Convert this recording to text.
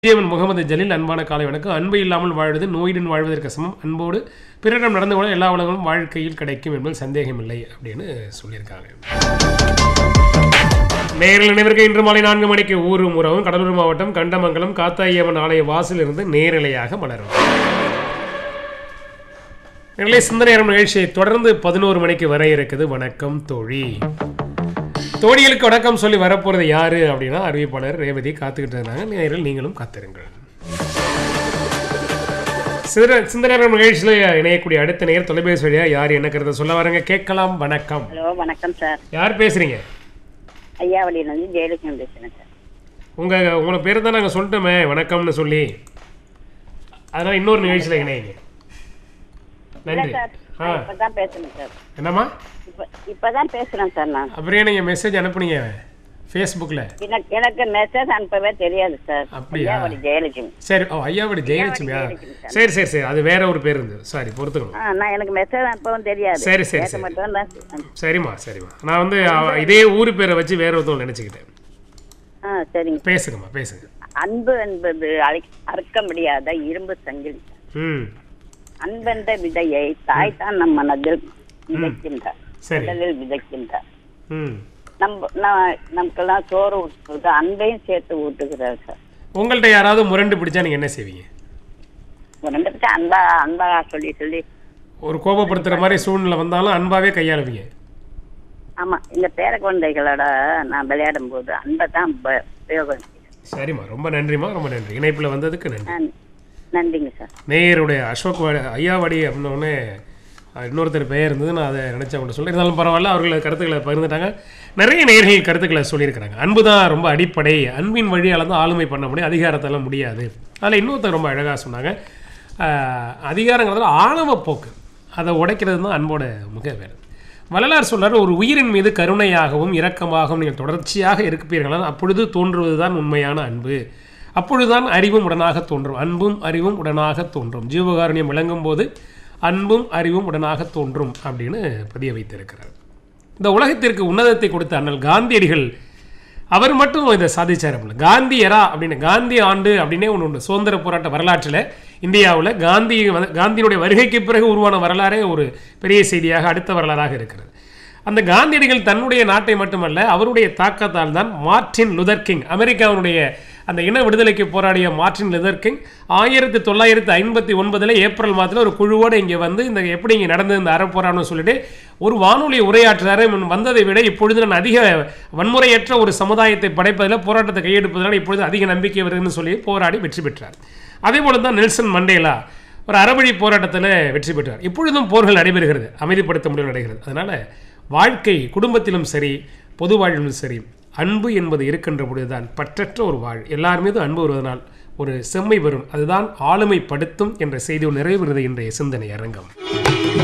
விஜயவன் முகமது ஜலீல் அன்பான காலை வணக்கம் அன்பு இல்லாமல் வாழ்வது நோயுடன் வாழ்வதற்கு சமம் அன்போடு பிறரிடம் நடந்து கொள்ள எல்லா உலகங்களும் வாழ்க்கையில் கிடைக்கும் என்பது சந்தேகமில்லை அப்படின்னு சொல்லியிருக்காங்க நேரில் நினைவிற்கு இன்று மாலை நான்கு மணிக்கு ஊரும் உறவும் கடலூர் மாவட்டம் கண்டமங்கலம் காத்தாயம்மன் ஆலய வாசலிருந்து நேரலையாக மலரும் நிலை சிந்தனை நேரம் நிகழ்ச்சியை தொடர்ந்து பதினோரு மணிக்கு வர இருக்குது வணக்கம் தோழி தோழிகளுக்கு வணக்கம் சொல்லி வரப்போறது யாரு அப்படின்னா அறிவிப்பாளர் ரேவதி காத்துக்கிட்டு இருந்தாங்க நேரில் நீங்களும் காத்திருங்கள் சிந்தனை சிந்தனை நேரம் நிகழ்ச்சியில் இணையக்கூடிய அடுத்த நேர் தொலைபேசி வழியா யார் என்ன கருத்தை சொல்ல வரங்க கேட்கலாம் வணக்கம் ஹலோ வணக்கம் சார் யார் பேசுறீங்க ஐயாவளியிலேருந்து ஜெயலட்சுமி பேசுகிறேன் சார் உங்க உங்களை பேர் தான் நாங்கள் சொல்லிட்டோமே வணக்கம்னு சொல்லி அதனால இன்னொரு நிகழ்ச்சியில் இணையுங்க இல்லை நன்றி சார் ஆ இப்போ தான் பேசுகிறேன் சார் என்னம்மா இப்போ இப்போ தான் பேசுகிறேன் சார் நான் அப்புறம் நீங்கள் மெசேஜ் அனுப்புனீங்க ஃபேஸ்புக்கில் எனக்கு எனக்கு மெசேஜ் அனுப்பவே தெரியாது சார் அப்படியா? ஐயாவளி ஜெயலட்சுமி சரி ஓ ஐயாவோட ஜெயலட்சுமியா சரி சரி சரி அது வேற ஒரு பேர் இருந்தது சாரி பொறுத்துக்கணும் ஆ நான் எனக்கு மெசேஜ் அனுப்பவும் தெரியாது சரி சரி கேட்க சரி மட்டும் தான் சரிம்மா சரிம்மா நான் வந்து அவ- இதே ஊர் பேரை வச்சு வேற ஒருத்தவங்க நினச்சிக்கிட்டேன் ஆ சரிங்க பேசுங்கம்மா பேசுங்க அன்பு என்பது அழி அறுக்க முடியாத இரும்பு சங்கிலி ம் அன்பென்ற விதையை தாய் தான் நம் மனதில் விதைக்கின்றார் சரி உடலில் விதைக்கின்றார் ம் நம்ம நான் நமக்கெல்லாம் சோறு ஊட்டுறது அன்பையும் சேர்த்து ஊட்டுகிறார் சார் உங்கள்கிட்ட யாராவது முரண்டு பிடிச்சா நீங்கள் என்ன செய்வீங்க ஒரு ரெண்டு பேரும் அன்பா அன்பா சொல்லி சொல்லி ஒரு கோபப்படுத்துகிற மாதிரி சூழ்நிலை வந்தாலும் அன்பாவே கையாளுவீங்க ஆமா இந்த பேர குழந்தைகளோட நான் விளையாடும் போது அன்பை தான் உப- உபயோகம் சரிம்மா ரொம்ப நன்றிம்மா ரொம்ப நன்றி இணைப்பில் வந்ததுக்கு நன்றி நன்- நன்றிங்க சார் நேயருடைய அசோக் வாடி ஐயாவாடி அப்படின்னோடனே இன்னொருத்தர் பெயர் இருந்தது நான் அதை நினச்சேன் அவங்கள்ட்ட சொல்லி இருந்தாலும் பரவாயில்ல அவர்கள் கருத்துக்களை பகிர்ந்துட்டாங்க நிறைய நேயர்கள் கருத்துக்களை சொல்லியிருக்கிறாங்க அன்பு தான் ரொம்ப அடிப்படை அன்பின் வழியால் தான் ஆளுமை பண்ண முடியும் அதிகாரத்தால் முடியாது அதில் இன்னொருத்தர் ரொம்ப அழகாக சொன்னாங்க ஆஹ், அதிகாரங்கிறதுல ஆணவ போக்கு அதை உடைக்கிறது தான் அன்போட முக வேலை வள்ளலார் சொல்றார் ஒரு உயிரின் மீது கருணையாகவும் இரக்கமாகவும் நீங்கள் தொடர்ச்சியாக இருப்பீர்களால் அப்பொழுது தோன்றுவதுதான் உண்மையான அன்பு அப்பொழுதுதான் அறிவும் உடனாக தோன்றும் அன்பும் அறிவும் உடனாக தோன்றும் ஜீவகாருண்யம் விளங்கும் போது அன்பும் அறிவும் உடனாக தோன்றும் அப்படின்னு பதிய வைத்திருக்கிறார் இந்த உலகத்திற்கு உன்னதத்தை கொடுத்த அண்ணல் காந்தியடிகள் அவர் மட்டும் இதை சாதிச்சார் அப்படின்னா காந்தி எரா அப்படின்னு காந்தி ஆண்டு அப்படின்னே ஒன்று உண்டு சுதந்திர போராட்ட வரலாற்றில் இந்தியாவில் காந்தி வந்து- காந்தியினுடைய வருகைக்கு பிறகு உருவான வரலாறே ஒரு பெரிய செய்தியாக அடுத்த வரலாறாக இருக்கிறது அந்த காந்தியடிகள் தன்னுடைய நாட்டை மட்டுமல்ல அவருடைய தாக்கத்தால் தான் மார்ட்டின் லுதர் கிங் அமெரிக்காவினுடைய அந்த இன விடுதலைக்கு போராடிய மார்ட்டின் லுதர் கிங் ஆயிரத்தி தொள்ளாயிரத்தி ஐம்பத்தி ஒன்பதில் ஏப்ரல் மாதத்தில் ஒரு குழுவோடு இங்கே வந்து இந்த எப்படி இங்கே நடந்த இந்த அறப்போரான்னு சொல்லிட்டு ஒரு வானொலி உரையாற்றுறாரு முன் வந்ததை விட இப்பொழுது நான் அதிக வன்முறையற்ற ஒரு சமுதாயத்தை படைப்பதில் போராட்டத்தை கையெடுப்பதனால் இப்பொழுது அதிக நம்பிக்கை வருதுன்னு சொல்லி போராடி வெற்றி பெற்றார் அதே போல தான் நெல்சன் மண்டேலா ஒரு அறவழி போராட்டத்தில் வெற்றி பெற்றார் இப்பொழுதும் போர்கள் நடைபெறுகிறது அமைதிப்படுத்த முடியும் நடைகிறது அதனால் வாழ்க்கை குடும்பத்திலும் சரி பொது வாழ்விலும் சரி அன்பு என்பது இருக்கின்ற பொழுதுதான் பற்றற்ற ஒரு வாழ் எல்லார் மீதும் அன்பு வருவதனால் ஒரு செம்மை வரும் அதுதான் ஆளுமைப்படுத்தும் என்ற செய்தியோடு நிறைவு பெறுகிறது இன்றைய சிந்தனை அரங்கம்